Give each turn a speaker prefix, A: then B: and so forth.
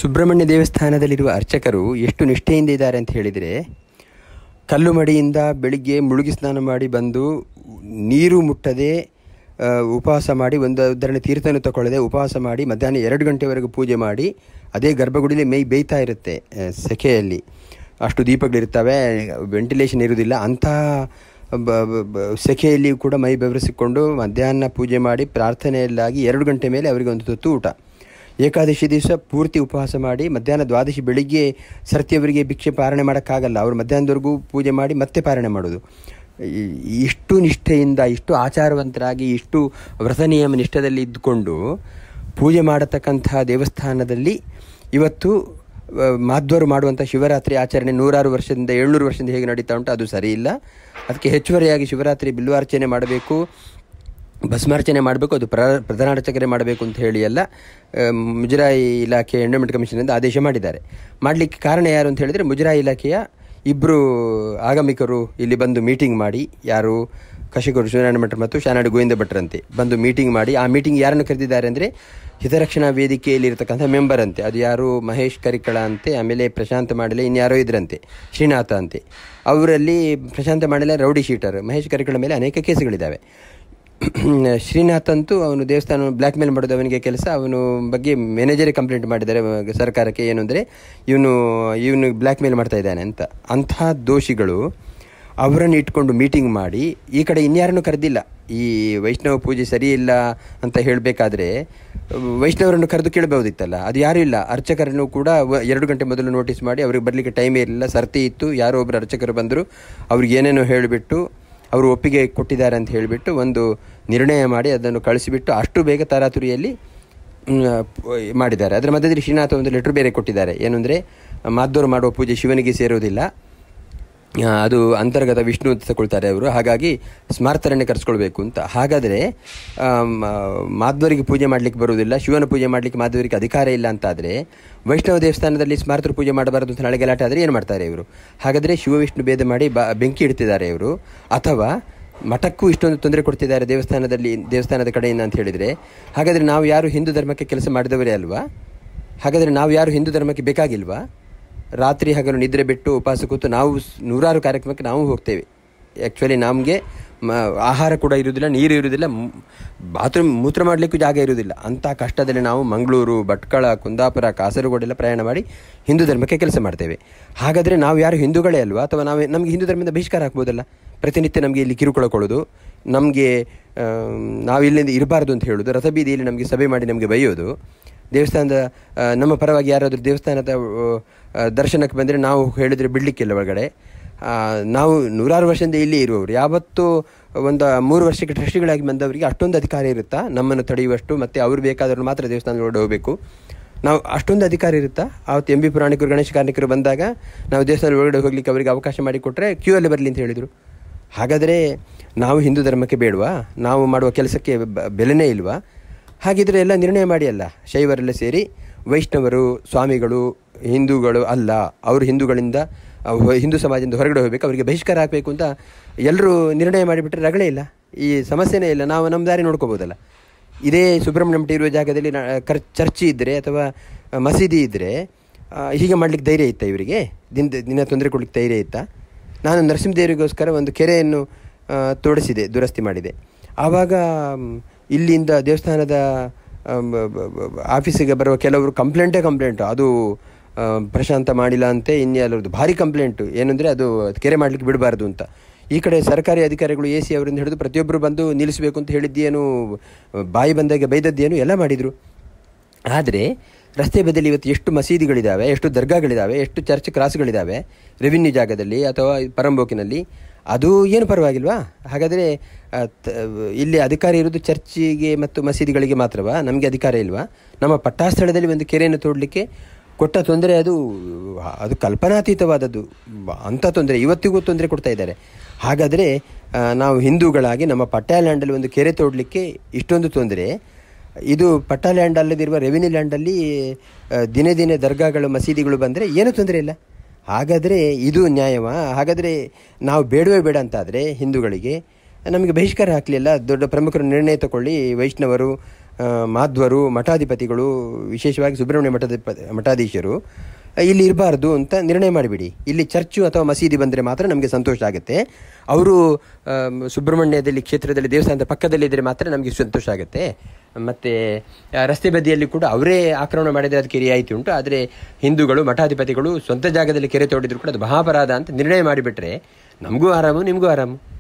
A: ಸುಬ್ರಹ್ಮಣ್ಯ ದೇವಸ್ಥಾನದಲ್ಲಿರುವ ಅರ್ಚಕರು ಎಷ್ಟು ನಿಷ್ಠೆಯಿಂದ ಇದ್ದಾರೆ ಅಂತ ಹೇಳಿದರೆ ಕಲ್ಲು ಮಡಿಯಿಂದ ಬೆಳಿಗ್ಗೆ ಮುಳುಗಿ ಸ್ನಾನ ಮಾಡಿ ಬಂದು ನೀರು ಮುಟ್ಟದೆ ಆ, ಉಪವಾಸ ಮಾಡಿ ಒಂದು ಉದಾಹರಣೆ ತೀರ್ಥವನ್ನು ತಗೊಳ್ಳದೆ ಉಪವಾಸ ಮಾಡಿ ಮಧ್ಯಾಹ್ನ ಎರಡು ಗಂಟೆವರೆಗೂ ಪೂಜೆ ಮಾಡಿ ಅದೇ ಗರ್ಭಗುಡಿಲಿ ಮೈ ಬೇಯ್ತಾ ಇರುತ್ತೆ ಆ, ಸೆಕೆಯಲ್ಲಿ ಅಷ್ಟು ದೀಪಗಳಿರ್ತವೆ ವೆಂಟಿಲೇಷನ್ ಇರುವುದಿಲ್ಲ ಅಂಥ ಬ ಬ- ಬ- ಸೆಕೆಯಲ್ಲಿ ಕೂಡ ಮೈ ಬೆವರಿಸಿಕೊಂಡು ಮಧ್ಯಾಹ್ನ ಪೂಜೆ ಮಾಡಿ ಪ್ರಾರ್ಥನೆಯಲ್ಲಾಗಿ ಎರಡು ಗಂಟೆ ಮೇಲೆ ಅವರಿಗೆ ಒಂದು ತುತ್ತು ಊಟ ಏಕಾದಶಿ ದಿವಸ ಪೂರ್ತಿ ಉಪವಾಸ ಮಾಡಿ ಮಧ್ಯಾಹ್ನ ದ್ವಾದಶಿ ಬೆಳಿಗ್ಗೆ ಸರ್ತಿಯವರಿಗೆ ಭಿಕ್ಷೆ ಪಾರಣೆ ಮಾಡೋಕ್ಕಾಗಲ್ಲ ಅವರು ಮಧ್ಯಾಹ್ನದವರೆಗೂ ಪೂಜೆ ಮಾಡಿ ಮತ್ತೆ ಪಾರಣೆ ಮಾಡೋದು ಈ- ಇಷ್ಟು ನಿಷ್ಠೆಯಿಂದ ಇಷ್ಟು ಆಚಾರವಂತರಾಗಿ ಇಷ್ಟು ವ್ರತ ನಿಯಮ ನಿಷ್ಠದಲ್ಲಿ ಇದ್ದುಕೊಂಡು ಪೂಜೆ ಮಾಡತಕ್ಕಂತಹ ದೇವಸ್ಥಾನದಲ್ಲಿ ಇವತ್ತು ಆ, ಮಾಧ್ವರು ಮಾಡುವಂಥ ಶಿವರಾತ್ರಿ ಆಚರಣೆ ನೂರಾರು ವರ್ಷದಿಂದ ಏಳ್ನೂರು ವರ್ಷದಿಂದ ಹೇಗೆ ನಡೀತಾ ಉಂಟು ಅದು ಸರಿ ಇಲ್ಲ ಅದಕ್ಕೆ ಹೆಚ್ಚುವರಿಯಾಗಿ ಶಿವರಾತ್ರಿ ಬಿಲ್ವಾರ್ಚನೆ ಮಾಡಬೇಕು ಭಸ್ಮಾರ್ಚನೆ ಮಾಡಬೇಕು ಅದು ಪ್ರ ಪ್ರಧಾನಾರ್ಚಕರೇ ಮಾಡಬೇಕು ಅಂತ ಹೇಳಿ ಎಲ್ಲ ಆ, ಮುಜರಾಯಿ ಇಲಾಖೆ ಎಂಡೋಮೆಂಟ್ ಕಮಿಷನಿಂದ ಆದೇಶ ಮಾಡಿದ್ದಾರೆ ಮಾಡಲಿಕ್ಕೆ ಕಾರಣ ಯಾರು ಅಂತ ಹೇಳಿದರೆ ಮುಜರಾಯಿ ಇಲಾಖೆಯ ಇಬ್ಬರು ಆಗಮಿಕರು ಇಲ್ಲಿ ಬಂದು ಮೀಟಿಂಗ್ ಮಾಡಿ ಯಾರು ಕಶಿಕರು ಶಿವನಾರಾಯಣ ಭಟ್ರು ಮತ್ತು ಶಾನಾಡಿ ಗೋವಿಂದ ಭಟ್ರಂತೆ ಬಂದು ಮೀಟಿಂಗ್ ಮಾಡಿ ಆ ಮೀಟಿಂಗ್ ಯಾರನ್ನು ಕರೆದಿದ್ದಾರೆ ಅಂದರೆ ಹಿತರಕ್ಷಣಾ ವೇದಿಕೆಯಲ್ಲಿ ಇರತಕ್ಕಂಥ ಮೆಂಬರ್ ಅಂತೆ ಅದು ಯಾರು ಮಹೇಶ್ ಕರಿಕಳ ಅಂತೆ ಆಮೇಲೆ ಪ್ರಶಾಂತ್ ಮಾಡಲೆ ಇನ್ಯಾರೋ ಇದ್ರಂತೆ ಶ್ರೀನಾಥ ಅಂತೆ ಅವರಲ್ಲಿ ಪ್ರಶಾಂತ ಮಾಡಲೆ ರೌಡಿ ಶೀಟರ್ ಮಹೇಶ್ ಕರಿಕಳ ಮೇಲೆ ಅನೇಕ ಕೇಸುಗಳಿದ್ದಾವೆ ಶ್ರೀನಾಥ್ ಅಂತೂ ಅವನು ದೇವಸ್ಥಾನ ಬ್ಲ್ಯಾಕ್ ಮೇಲ್ ಮಾಡೋದು ಅವನಿಗೆ ಕೆಲಸ ಅವನು ಬಗ್ಗೆ ಮ್ಯಾನೇಜರೇ ಕಂಪ್ಲೇಂಟ್ ಮಾಡಿದ್ದಾರೆ ಅಹ್, ಸರ್ಕಾರಕ್ಕೆ ಏನು ಅಂದರೆ ಇವನು ಇವನು ಬ್ಲ್ಯಾಕ್ ಮೇಲ್ ಮಾಡ್ತಾ ಇದ್ದಾನೆ ಅಂತ ಅಂಥ ದೋಷಿಗಳು ಅವರನ್ನು ಇಟ್ಕೊಂಡು ಮೀಟಿಂಗ್ ಮಾಡಿ ಈ ಕಡೆ ಇನ್ಯಾರನ್ನು ಕರೆದಿಲ್ಲ ಈ ವೈಷ್ಣವ ಪೂಜೆ ಸರಿ ಇಲ್ಲ ಅಂತ ಹೇಳಬೇಕಾದ್ರೆ ವೈಷ್ಣವರನ್ನು ಕರೆದು ಕೇಳಬಹುದಿತ್ತಲ್ಲ ಅದು ಯಾರೂ ಇಲ್ಲ ಅರ್ಚಕರನ್ನು ಕೂಡ ವ- ಎರಡು ಗಂಟೆ ಮೊದಲು ನೋಟಿಸ್ ಮಾಡಿ ಅವ್ರಿಗೆ ಬರಲಿಕ್ಕೆ ಟೈಮೇ ಇರಲಿಲ್ಲ ಸರ್ತಿ ಇತ್ತು ಯಾರೋ ಒಬ್ಬರು ಅರ್ಚಕರು ಬಂದರು ಅವ್ರಿಗೆ ಏನೇನೋ ಹೇಳಿಬಿಟ್ಟು ಅವರು ಒಪ್ಪಿಗೆ ಕೊಟ್ಟಿದ್ದಾರೆ ಅಂತ ಹೇಳಿಬಿಟ್ಟು ಒಂದು ನಿರ್ಣಯ ಮಾಡಿ ಅದನ್ನು ಕಳಿಸಿಬಿಟ್ಟು ಅಷ್ಟು ಬೇಗ ತರಾತುರಿಯಲ್ಲಿ ಮ್, ಪ್- ಮಾಡಿದ್ದಾರೆ ಅದರ ಮಧ್ಯದಲ್ಲಿ ಶ್ರೀನಾಥ ಒಂದು ಲೆಟ್ರ್ ಬೇರೆ ಕೊಟ್ಟಿದ್ದಾರೆ ಏನು ಅಂದರೆ ಮಾದ್ದವರು ಮಾಡುವ ಪೂಜೆ ಶಿವನಿಗೆ ಸೇರುವುದಿಲ್ಲ ಆ, ಅದು ಅಂತರ್ಗತ ವಿಷ್ಣು ಅಂತ ತಗೊಳ್ತಾರೆ ಅವರು ಹಾಗಾಗಿ ಸ್ಮಾರ್ತರನ್ನೇ ಕರೆಸ್ಕೊಳ್ಬೇಕು ಅಂತ ಹಾಗಾದರೆ ಆಮ್, ಆ, ಮಾಧ್ವರಿಗೆ ಪೂಜೆ ಮಾಡಲಿಕ್ಕೆ ಬರುವುದಿಲ್ಲ ಶಿವನ ಪೂಜೆ ಮಾಡಲಿಕ್ಕೆ ಮಾಧ್ವರಿಗೆ ಅಧಿಕಾರ ಇಲ್ಲ ಅಂತಾದರೆ ವೈಷ್ಣವ ದೇವಸ್ಥಾನದಲ್ಲಿ ಸ್ಮಾರ್ತರು ಪೂಜೆ ಮಾಡಬಾರದು ಅಂತ ನಾಳೆ ಗಲಾಟೆ ಆದರೆ ಏನು ಮಾಡ್ತಾರೆ ಇವರು ಹಾಗಾದರೆ ಶಿವ ವಿಷ್ಣು ಭೇದ ಮಾಡಿ ಬ ಬೆಂಕಿ ಇಡ್ತಿದ್ದಾರೆ ಇವರು ಅಥವಾ ಮಠಕ್ಕೂ ಇಷ್ಟೊಂದು ತೊಂದರೆ ಕೊಡ್ತಿದ್ದಾರೆ ದೇವಸ್ಥಾನದಲ್ಲಿ ದೇವಸ್ಥಾನದ ಕಡೆಯಿಂದ ಅಂತ ಹೇಳಿದರೆ ಹಾಗಾದರೆ ನಾವು ಯಾರು ಹಿಂದೂ ಧರ್ಮಕ್ಕೆ ಕೆಲಸ ಮಾಡಿದವರೇ ಅಲ್ವಾ ಹಾಗಾದರೆ ನಾವು ಯಾರು ಹಿಂದೂ ಧರ್ಮಕ್ಕೆ ಬೇಕಾಗಿಲ್ವಾ ರಾತ್ರಿ ಹಗಲು ನಿದ್ರೆ ಬಿಟ್ಟು ಉಪವಾಸ ಕೂತು ನಾವು ಸ್- ನೂರಾರು ಕಾರ್ಯಕ್ರಮಕ್ಕೆ ನಾವು ಹೋಗ್ತೇವೆ ಆ್ಯಕ್ಚುಲಿ ನಮಗೆ ಮ ಆಹಾರ ಕೂಡ ಇರುವುದಿಲ್ಲ ನೀರು ಇರುವುದಿಲ್ಲ ಬಾತ್ರೂಮ್ ಮೂತ್ರ ಮಾಡಲಿಕ್ಕೂ ಜಾಗ ಇರುವುದಿಲ್ಲ ಅಂಥ ಕಷ್ಟದಲ್ಲಿ ನಾವು ಮಂಗಳೂರು ಭಟ್ಕಳ ಕುಂದಾಪುರ ಕಾಸರಗೋಡೆಲ್ಲ ಪ್ರಯಾಣ ಮಾಡಿ ಹಿಂದೂ ಧರ್ಮಕ್ಕೆ ಕೆಲಸ ಮಾಡ್ತೇವೆ ಹಾಗಾದರೆ ನಾವು ಯಾರು ಹಿಂದೂಗಳೇ ಅಲ್ವಾ ಅಥವಾ ನಾವು ನಮಗೆ ಹಿಂದೂ ಧರ್ಮದಿಂದ ಬಹಿಷ್ಕಾರ ಹಾಕ್ಬೋದಲ್ಲ ಪ್ರತಿನಿತ್ಯ ನಮಗೆ ಇಲ್ಲಿ ಕಿರುಕುಳ ಕೊಡೋದು ನಮಗೆ ನಾವು ಇಲ್ಲಿಂದ ಇರಬಾರ್ದು ಅಂತ ಹೇಳೋದು ರಥಬೀದಿಯಲ್ಲಿ ನಮಗೆ ಸಭೆ ಮಾಡಿ ನಮಗೆ ಬೈಯೋದು ದೇವಸ್ಥಾನದ ಆ, ನಮ್ಮ ಪರವಾಗಿ ಯಾರಾದರೂ ದೇವಸ್ಥಾನದ ಆ, ದರ್ಶನಕ್ಕೆ ಬಂದರೆ ನಾವು ಹೇಳಿದರೆ ಬಿಡಲಿಕ್ಕಿಲ್ಲ ಒಳಗಡೆ ಆ, ನಾವು ನೂರಾರು ವರ್ಷದಿಂದ ಇಲ್ಲಿ ಇರುವವರು ಯಾವತ್ತೂ ಒಂದು ಮೂರು ವರ್ಷಕ್ಕೆ ಟ್ರಸ್ಟಿಗಳಾಗಿ ಬಂದವರಿಗೆ ಅಷ್ಟೊಂದು ಅಧಿಕಾರ ಇರುತ್ತಾ ನಮ್ಮನ್ನು ತಡೆಯುವಷ್ಟು ಮತ್ತು ಅವರು ಬೇಕಾದವರು ಮಾತ್ರ ದೇವಸ್ಥಾನದ ಒಳಗಡೆ ಹೋಗಬೇಕು ನಾವು ಅಷ್ಟೊಂದು ಅಧಿಕಾರ ಇರುತ್ತಾ ಆವತ್ತು ಎಂ ಬಿ ಪುರಾಣಿಕರು ಗಣೇಶ ಕಾರ್ಣಿಕರು ಬಂದಾಗ ನಾವು ದೇವಸ್ಥಾನದ ಒಳಗಡೆ ಹೋಗ್ಲಿಕ್ಕೆ ಅವರಿಗೆ ಅವಕಾಶ ಮಾಡಿಕೊಟ್ರೆ ಕ್ಯೂ ಅಲ್ಲಿ ಬರಲಿ ಅಂತ ಹೇಳಿದರು ಹಾಗಾದರೆ ನಾವು ಹಿಂದೂ ಧರ್ಮಕ್ಕೆ ಬೇಡವಾ ನಾವು ಮಾಡುವ ಕೆಲಸಕ್ಕೆ ಬ- ಬೆಲೆನೇ ಇಲ್ವಾ ಹಾಗಿದ್ರೆ ಎಲ್ಲ ನಿರ್ಣಯ ಮಾಡಿ ಅಲ್ಲ ಶೈವರೆಲ್ಲ ಸೇರಿ ವೈಷ್ಣವರು ಸ್ವಾಮಿಗಳು ಹಿಂದೂಗಳು ಅಲ್ಲ ಅವರು ಹಿಂದೂಗಳಿಂದ ಅವ್ ಹಿಂದೂ ಸಮಾಜದಿಂದ ಹೊರಗಡೆ ಹೋಗಬೇಕು ಅವರಿಗೆ ಬಹಿಷ್ಕಾರ ಹಾಕಬೇಕು ಅಂತ ಎಲ್ಲರೂ ನಿರ್ಣಯ ಮಾಡಿಬಿಟ್ರೆ ರಗಳೇ ಇಲ್ಲ ಈ ಸಮಸ್ಯೆನೇ ಇಲ್ಲ ನಾವು ನಮ್ಮ ದಾರಿ ನೋಡ್ಕೋಬೋದಲ್ಲ ಇದೇ ಸುಬ್ರಹ್ಮಣ್ಯ ಮಠ ಇರುವ ಜಾಗದಲ್ಲಿ ನಾ- ಕರ್ ಚರ್ಚಿ ಇದ್ದರೆ ಅಥವಾ ಆ, ಮಸೀದಿ ಇದ್ದರೆ ಹೀಗೆ ಮಾಡ್ಲಿಕ್ಕೆ ಧೈರ್ಯ ಇತ್ತಾ ಇವರಿಗೆ ದಿನ ದಿನ ತೊಂದರೆ ಕೊಡ್ಲಿಕ್ಕೆ ಧೈರ್ಯ ಇತ್ತಾ ನಾನು ನರಸಿಂಹದೇವರಿಗೋಸ್ಕರ ಒಂದು ಕೆರೆಯನ್ನು ಆ, ತೋಡಿಸಿದೆ ದುರಸ್ತಿ ಮಾಡಿದೆ ಆವಾಗ ಮ್, ಇಲ್ಲಿಂದ ದೇವಸ್ಥಾನದ ಆಮ್, ಬ- ಬ- ಬ- ಆಫೀಸಿಗೆ ಬರುವ ಕೆಲವರು ಕಂಪ್ಲೇಂಟೇ ಕಂಪ್ಲೇಂಟು ಅದು ಆ, ಪ್ರಶಾಂತ ಮಾಡಿಲ್ಲ ಅಂತೆ ಇನ್ಯಾಲರದು ಭಾರಿ ಕಂಪ್ಲೇಂಟು ಏನಂದರೆ ಅದು ಕೆರೆ ಮಾಡಲಿಕ್ಕೆ ಬಿಡಬಾರ್ದು ಅಂತ ಈ ಕಡೆ ಸರ್ಕಾರಿ ಅಧಿಕಾರಿಗಳು ಎ ಸಿ ಅವರಿಂದ ಹಿಡಿದು ಪ್ರತಿಯೊಬ್ಬರು ಬಂದು ನಿಲ್ಲಿಸಬೇಕು ಅಂತ ಹೇಳಿದ್ದೇನು ಬಾಯಿ ಬಂದಾಗೆ ಬೈದದ್ದೇನು ಎಲ್ಲ ಮಾಡಿದರು ಆದರೆ ರಸ್ತೆ ಬದಿಯಲ್ಲಿ ಇವತ್ತು ಎಷ್ಟು ಮಸೀದಿಗಳಿದ್ದಾವೆ ಎಷ್ಟು ದರ್ಗಾಗಳಿದ್ದಾವೆ ಎಷ್ಟು ಚರ್ಚ್ ಕ್ರಾಸ್ಗಳಿದ್ದಾವೆ ರೆವಿನ್ಯೂ ಜಾಗದಲ್ಲಿ ಅಥವಾ ಪರಂಬೋಕಿನಲ್ಲಿ ಅದು ಏನು ಪರವಾಗಿಲ್ವಾ ಹಾಗಾದರೆ ಆ, ತ- ಇಲ್ಲಿ ಅಧಿಕಾರ ಇರೋದು ಚರ್ಚಿಗೆ ಮತ್ತು ಮಸೀದಿಗಳಿಗೆ ಮಾತ್ರವಾ ನಮಗೆ ಅಧಿಕಾರ ಇಲ್ವಾ ನಮ್ಮ ಪಟ್ಟಾಸ್ಥಳದಲ್ಲಿ ಒಂದು ಕೆರೆಯನ್ನು ತೋಡಲಿಕ್ಕೆ ಕೊಟ್ಟ ತೊಂದರೆ ಅದು ಅದು ಕಲ್ಪನಾತೀತವಾದದ್ದು ಬ- ಅಂಥ ತೊಂದರೆ ಇವತ್ತಿಗೂ ತೊಂದರೆ ಕೊಡ್ತಾ ಇದ್ದಾರೆ ಹಾಗಾದರೆ ಆ, ನಾವು ಹಿಂದೂಗಳಾಗಿ ನಮ್ಮ ಪಟ್ಟಾ ಲ್ಯಾಂಡಲ್ಲಿ ಒಂದು ಕೆರೆ ತೋಡಲಿಕ್ಕೆ ಇಷ್ಟೊಂದು ತೊಂದರೆ ಇದು ಪಟ್ಟಾ ಲ್ಯಾಂಡ್ ಅಲ್ಲದಿರುವ ರೆವಿನ್ಯೂ ಲ್ಯಾಂಡಲ್ಲಿ ಆ, ದಿನೇ ದಿನೇ ದರ್ಗಾಗಳು ಮಸೀದಿಗಳು ಬಂದರೆ ಏನೂ ತೊಂದರೆ ಇಲ್ಲ ಹಾಗಾದರೆ ಇದು ನ್ಯಾಯವಾ ಹಾಗಾದರೆ ನಾವು ಬೇಡವೇ ಬೇಡ ಅಂತಾದರೆ ಹಿಂದೂಗಳಿಗೆ ನಮಗೆ ಬಹಿಷ್ಕಾರ ಹಾಕಲಿಲ್ಲ ದೊಡ್ಡ ಪ್ರಮುಖರು ನಿರ್ಣಯ ತಗೊಳ್ಳಿ ವೈಷ್ಣವರು ಆ, ಆ, ಮಾಧ್ವರು ಮಠಾಧಿಪತಿಗಳು ವಿಶೇಷವಾಗಿ ಸುಬ್ರಹ್ಮಣ್ಯ ಮಠದ ಮಠಾಧೀಶರು ಇಲ್ಲಿ ಇರಬಾರ್ದು ಅಂತ ನಿರ್ಣಯ ಮಾಡಿಬಿಡಿ ಇಲ್ಲಿ ಚರ್ಚು ಅಥವಾ ಮಸೀದಿ ಬಂದರೆ ಮಾತ್ರ ನಮಗೆ ಸಂತೋಷ ಆಗುತ್ತೆ ಅವರು ಆಮ್, ಸುಬ್ರಹ್ಮಣ್ಯದಲ್ಲಿ ಕ್ಷೇತ್ರದಲ್ಲಿ ದೇವಸ್ಥಾನದ ಪಕ್ಕದಲ್ಲಿದ್ದರೆ ಮಾತ್ರ ನಮಗೆ ಸಂತೋಷ ಆಗುತ್ತೆ ಮತ್ತು ರಸ್ತೆ ಬದಿಯಲ್ಲಿ ಕೂಡ ಅವರೇ ಆಕ್ರಮಣ ಮಾಡಿದರೆ ಅದಕ್ಕೆ ರಿಯಾಯಿತಿ ಉಂಟು ಆದರೆ ಹಿಂದೂಗಳು ಮಠಾಧಿಪತಿಗಳು ಸ್ವಂತ ಜಾಗದಲ್ಲಿ ಕೆರೆ ತೋಡಿದ್ರು ಕೂಡ ಅದು ಮಹಾಪರಾಧ ಅಂತ ನಿರ್ಣಯ ಮಾಡಿಬಿಟ್ರೆ ನಮಗೂ ಆರಾಮು ನಿಮಗೂ ಆರಾಮು